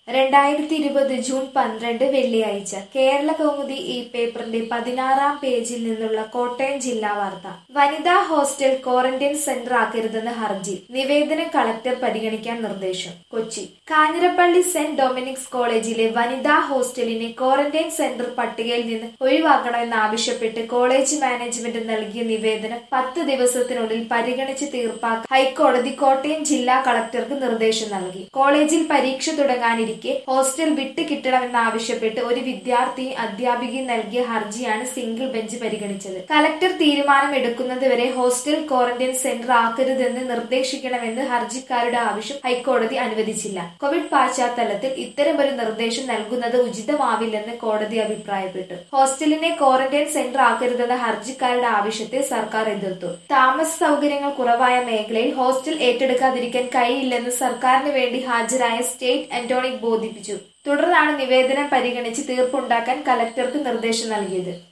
രണ്ടായിരത്തി ഇരുപത് ജൂൺ പന്ത്രണ്ട് വെള്ളിയാഴ്ച കേരള കൗമുദി ഈ പേപ്പറിന്റെ പതിനാറാം പേജിൽ നിന്നുള്ള കോട്ടയം ജില്ലാ വാർത്ത വനിതാ ഹോസ്റ്റൽ ക്വാറന്റൈൻ സെന്റർ ആക്കരുതെന്ന് ഹർജി നിവേദനം കളക്ടർ പരിഗണിക്കാൻ നിർദ്ദേശം കൊച്ചി കാഞ്ഞിരപ്പള്ളി സെന്റ് ഡൊമിനിക്സ് കോളേജിലെ വനിതാ ഹോസ്റ്റലിനെ ക്വാറന്റൈൻ സെന്റർ പട്ടികയിൽ നിന്ന് ഒഴിവാക്കണമെന്നാവശ്യപ്പെട്ട് കോളേജ് മാനേജ്മെന്റ് നൽകിയ നിവേദനം പത്ത് ദിവസത്തിനുള്ളിൽ പരിഗണിച്ച് തീർപ്പാക്കാൻ ഹൈക്കോടതി കോട്ടയം ജില്ലാ കളക്ടർക്ക് നിർദ്ദേശം നൽകി കോളേജിൽ പരീക്ഷ തുടങ്ങാനിരിക്കെ ഹോസ്റ്റൽ വിട്ടു കിട്ടണമെന്നാവശ്യപ്പെട്ട് ഒരു വിദ്യാർത്ഥിയും അധ്യാപികയും നൽകിയ ഹർജിയാണ് സിംഗിൾ ബെഞ്ച് പരിഗണിച്ചത് കലക്ടർ തീരുമാനം എടുക്കുന്നതുവരെ ഹോസ്റ്റൽ ക്വാറന്റൈൻ സെന്റർ ആക്കരുതെന്ന് നിർദ്ദേശിക്കണമെന്ന് ഹർജിക്കാരുടെ ആവശ്യം ഹൈക്കോടതി അനുവദിച്ചില്ല കോവിഡ് പശ്ചാത്തലത്തിൽ ഇത്തരമൊരു നിർദ്ദേശം നൽകുന്നത് ഉചിതമാവില്ലെന്ന് കോടതി അഭിപ്രായപ്പെട്ടു ഹോസ്റ്റലിനെ ക്വാറന്റൈൻ സെന്റർ ആക്കരുതെന്ന ഹർജിക്കാരുടെ ആവശ്യത്തെ സർക്കാർ എതിർത്തു താമസ സൗകര്യങ്ങൾ കുറവായ മേഖലയിൽ ഹോസ്റ്റൽ ഏറ്റെടുക്കാതിരിക്കാൻ കഴിയില്ലെന്ന് സർക്കാരിന് വേണ്ടി ഹാജരായ സ്റ്റേറ്റ് അന്റോണിക് ബോധിപ്പിച്ചു തുടർന്നാണ് നിവേദനം പരിഗണിച്ച് തീർപ്പുണ്ടാക്കാൻ കലക്ടർക്ക് നിർദ്ദേശം നൽകിയത്